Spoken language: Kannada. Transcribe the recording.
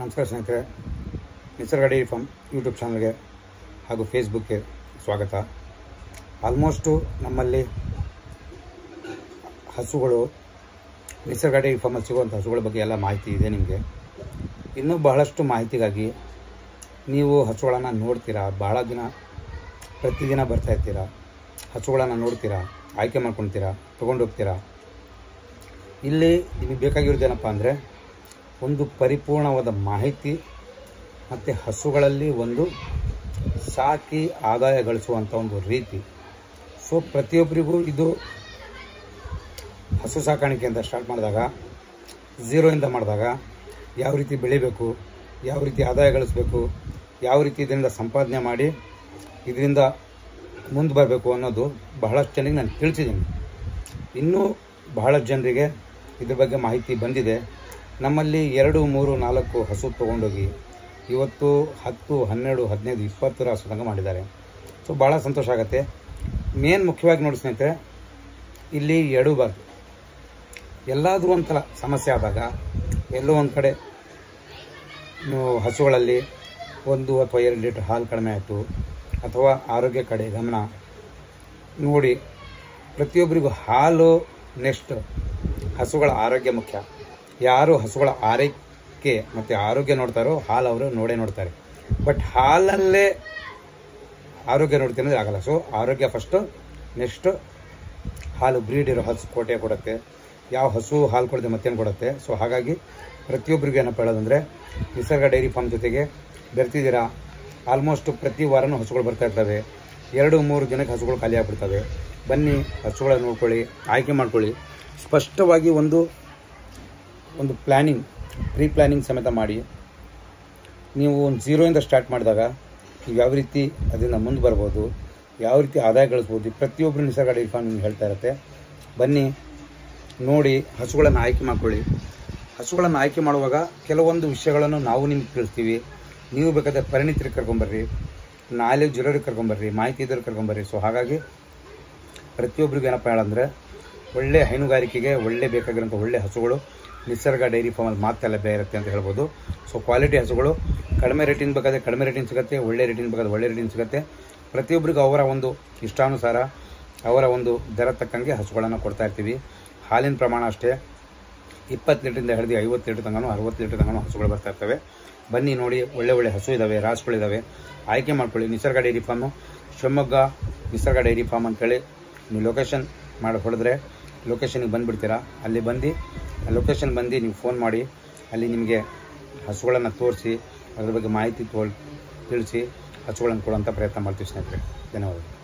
ನಮಸ್ಕಾರ ಸ್ನೇಹಿತರೆ ನಿಸರ್ಗ ಡೈರಿ ಫಾರ್ಮ್ ಯೂಟ್ಯೂಬ್ ಚಾನಲ್ಗೆ ಹಾಗೂ ಫೇಸ್ಬುಕ್ಗೆ ಸ್ವಾಗತ ಆಲ್ಮೋಸ್ಟು ನಮ್ಮಲ್ಲಿ ಹಸುಗಳು ನಿಸರ್ಗ ಡೈರಿ ಫಾರ್ಮಲ್ಲಿ ಸಿಗುವಂಥ ಹಸುಗಳ ಬಗ್ಗೆ ಎಲ್ಲ ಮಾಹಿತಿ ಇದೆ ನಿಮಗೆ ಇನ್ನೂ ಬಹಳಷ್ಟು ಮಾಹಿತಿಗಾಗಿ ನೀವು ಹಸುಗಳನ್ನು ನೋಡ್ತೀರಾ ಭಾಳ ದಿನ ಪ್ರತಿದಿನ ಬರ್ತಾ ಇರ್ತೀರಾ ಹಸುಗಳನ್ನು ನೋಡ್ತೀರಾ ಆಯ್ಕೆ ಮಾಡ್ಕೊಳ್ತೀರಾ ತೊಗೊಂಡು ಹೋಗ್ತೀರಾ ಇಲ್ಲಿ ನಿಮಗೆ ಬೇಕಾಗಿರೋದೇನಪ್ಪ ಅಂದರೆ ಒಂದು ಪರಿಪೂರ್ಣವಾದ ಮಾಹಿತಿ ಮತ್ತು ಹಸುಗಳಲ್ಲಿ ಒಂದು ಸಾಕಿ ಆದಾಯ ಗಳಿಸುವಂಥ ಒಂದು ರೀತಿ ಸೊ ಪ್ರತಿಯೊಬ್ಬರಿಗೂ ಇದು ಹಸು ಸಾಕಾಣಿಕೆ ಅಂತ ಸ್ಟಾರ್ಟ್ ಮಾಡಿದಾಗ ಝೀರೋಯಿಂದ ಮಾಡಿದಾಗ ಯಾವ ರೀತಿ ಬೆಳಿಬೇಕು ಯಾವ ರೀತಿ ಆದಾಯ ಗಳಿಸಬೇಕು ಯಾವ ರೀತಿ ಇದರಿಂದ ಸಂಪಾದನೆ ಮಾಡಿ ಇದರಿಂದ ಮುಂದೆ ಬರಬೇಕು ಅನ್ನೋದು ಬಹಳಷ್ಟು ಜನರಿಗೆ ನಾನು ತಿಳಿಸಿದ್ದೀನಿ ಇನ್ನೂ ಬಹಳಷ್ಟು ಜನರಿಗೆ ಇದ್ರ ಬಗ್ಗೆ ಮಾಹಿತಿ ಬಂದಿದೆ ನಮ್ಮಲ್ಲಿ ಎರಡು ಮೂರು ನಾಲ್ಕು ಹಸು ತೊಗೊಂಡೋಗಿ ಇವತ್ತು ಹತ್ತು ಹನ್ನೆರಡು ಹದಿನೈದು ಇಪ್ಪತ್ತರ ಹಸು ತನಕ ಮಾಡಿದ್ದಾರೆ ಸೊ ಭಾಳ ಸಂತೋಷ ಆಗುತ್ತೆ ಮೇನ್ ಮುಖ್ಯವಾಗಿ ನೋಡಿ ಸ್ನೇಹಿತರೆ ಇಲ್ಲಿ ಎಡಬಾರ್ದು ಎಲ್ಲಾದರೂ ಒಂಥರ ಸಮಸ್ಯೆ ಆದಾಗ ಎಲ್ಲೋ ಒಂದು ಕಡೆ ನೀವು ಹಸುಗಳಲ್ಲಿ ಒಂದು ಅಥವಾ ಎರಡು ಲೀಟ್ರ್ ಹಾಲು ಕಡಿಮೆ ಆಯಿತು ಅಥವಾ ಆರೋಗ್ಯ ಕಡೆ ಗಮನ ನೋಡಿ ಪ್ರತಿಯೊಬ್ಬರಿಗೂ ಹಾಲು ನೆಕ್ಸ್ಟ್ ಹಸುಗಳ ಆರೋಗ್ಯ ಮುಖ್ಯ ಯಾರು ಹಸುಗಳ ಆರೈಕೆ ಮತ್ತು ಆರೋಗ್ಯ ನೋಡ್ತಾರೋ ಹಾಲು ಅವರು ನೋಡೇ ನೋಡ್ತಾರೆ ಬಟ್ ಹಾಲಲ್ಲೇ ಆರೋಗ್ಯ ನೋಡ್ತೀನಿ ಅಂದರೆ ಆಗಲ್ಲ ಸೊ ಆರೋಗ್ಯ ಫಸ್ಟು ನೆಕ್ಸ್ಟ್ ಹಾಲು ಬ್ರೀಡ್ ಇರೋ ಹಸು ಕೋಟೆ ಕೊಡುತ್ತೆ ಯಾವ ಹಸು ಹಾಲು ಕೊಡದೆ ಮತ್ತೇನು ಕೊಡುತ್ತೆ ಸೊ ಹಾಗಾಗಿ ಪ್ರತಿಯೊಬ್ಬರಿಗೂ ಏನಪ್ಪ ಹೇಳೋದಂದರೆ ನಿಸರ್ಗ ಡೈರಿ ಫಾರ್ಮ್ ಜೊತೆಗೆ ಬೆರ್ತಿದ್ದೀರಾ ಆಲ್ಮೋಸ್ಟ್ ಪ್ರತಿ ವಾರನೂ ಹಸುಗಳು ಬರ್ತಾ ಇರ್ತವೆ ಎರಡು ಮೂರು ದಿನಕ್ಕೆ ಹಸುಗಳು ಖಾಲಿ ಆಗ್ಬಿಡ್ತವೆ ಬನ್ನಿ ಹಸುಗಳನ್ನ ನೋಡ್ಕೊಳ್ಳಿ ಆಯ್ಕೆ ಮಾಡ್ಕೊಳ್ಳಿ ಸ್ಪಷ್ಟವಾಗಿ ಒಂದು ಒಂದು ಪ್ಲ್ಯಾನಿಂಗ್ ಪ್ರೀ ಪ್ಲ್ಯಾನಿಂಗ್ ಸಮೇತ ಮಾಡಿ ನೀವು ಒಂದು ಝೀರೋಯಿಂದ ಸ್ಟಾರ್ಟ್ ಮಾಡಿದಾಗ ನೀವು ಯಾವ ರೀತಿ ಅದರಿಂದ ಮುಂದೆ ಬರ್ಬೋದು ಯಾವ ರೀತಿ ಆದಾಯ ಗಳಿಸ್ಬೋದು ಪ್ರತಿಯೊಬ್ಬರು ನಿಸರ್ಗ ಡೈರಿ ಫಾರ್ಮ್ ನಿಮ್ಗೆ ಹೇಳ್ತಾ ಇರುತ್ತೆ ಬನ್ನಿ ನೋಡಿ ಹಸುಗಳನ್ನು ಆಯ್ಕೆ ಮಾಡ್ಕೊಳ್ಳಿ ಹಸುಗಳನ್ನು ಆಯ್ಕೆ ಮಾಡುವಾಗ ಕೆಲವೊಂದು ವಿಷಯಗಳನ್ನು ನಾವು ನಿಮ್ಗೆ ತಿಳಿಸ್ತೀವಿ ನೀವು ಬೇಕಾದ್ರೆ ಪರಿಣಿತರಿಗೆ ಕರ್ಕೊಂಬರ್ರಿ ನಾಲೆಜ್ ಇರೋರಿಗೆ ಕರ್ಕೊಂಬರ್ರಿ ಮಾಹಿತಿ ಇದ್ದವ್ರಿಗೆ ಕರ್ಕೊಂಬರ್ರಿ ಸೊ ಹಾಗಾಗಿ ಪ್ರತಿಯೊಬ್ಬರಿಗೂ ಏನಪ್ಪ ಹೇಳಂದರೆ ಒಳ್ಳೆ ಹೈನುಗಾರಿಕೆಗೆ ಒಳ್ಳೆ ಬೇಕಾಗಿರೋಂಥ ಒಳ್ಳೆ ಹಸುಗಳು ನಿಸರ್ಗ ಡೈರಿ ಫಾರ್ಮಲ್ಲಿ ಮಾತ್ರ ಲಭ್ಯ ಇರುತ್ತೆ ಅಂತ ಹೇಳ್ಬೋದು ಸೊ ಕ್ವಾಲಿಟಿ ಹಸುಗಳು ಕಡಿಮೆ ರೇಟಿನ ಬೇಕಾದ್ರೆ ಕಡಿಮೆ ರೇಟಿನ ಸಿಗುತ್ತೆ ಒಳ್ಳೆ ರೇಟಿನ ಬೇಕಾದ್ರೆ ಒಳ್ಳೆ ರೇಟಿನ ಸಿಗುತ್ತೆ ಪ್ರತಿಯೊಬ್ಬರಿಗೂ ಅವರ ಒಂದು ಇಷ್ಟಾನುಸಾರ ಅವರ ಒಂದು ದರ ತಕ್ಕಂಗೆ ಹಸುಗಳನ್ನು ಕೊಡ್ತಾ ಇರ್ತೀವಿ ಹಾಲಿನ ಪ್ರಮಾಣ ಅಷ್ಟೇ ಇಪ್ಪತ್ತು ಲೀಟ್ರಿಂದ ಹಿಡಿದು ಐವತ್ತು ಲೀಟ್ರ್ ತನಕ ಅರವತ್ತು ಲೀಟ್ರ್ ತನಕ ಹಸುಗಳು ಬರ್ತಾ ಇರ್ತವೆ ಬನ್ನಿ ನೋಡಿ ಒಳ್ಳೆ ಒಳ್ಳೆ ಹಸು ಇದ್ದಾವೆ ರಾಸುಗಳಿದ್ದಾವೆ ಆಯ್ಕೆ ಮಾಡ್ಕೊಳ್ಳಿ ನಿಸರ್ಗ ಡೈರಿ ಫಾರ್ಮು ಶಿವಮೊಗ್ಗ ನಿಸರ್ಗ ಡೈರಿ ಫಾರ್ಮ್ ಅಂತೇಳಿ ನೀವು ಲೊಕೇಶನ್ ಮಾಡಿ ಹೊಡೆದ್ರೆ ಲೊಕೇಶನ್ಗೆ ಬಂದುಬಿಡ್ತೀರಾ ಅಲ್ಲಿ ಬಂದು ಲೊಕೇಶನ್ ಬಂದು ನೀವು ಫೋನ್ ಮಾಡಿ ಅಲ್ಲಿ ನಿಮಗೆ ಹಸುಗಳನ್ನು ತೋರಿಸಿ ಅದ್ರ ಬಗ್ಗೆ ಮಾಹಿತಿ ತೋಳ್ ತಿಳಿಸಿ ಹಸುಗಳನ್ನು ಕೊಡುವಂಥ ಪ್ರಯತ್ನ ಮಾಡ್ತೀವಿ ಸ್ನೇಹಿತರೆ ಧನ್ಯವಾದಗಳು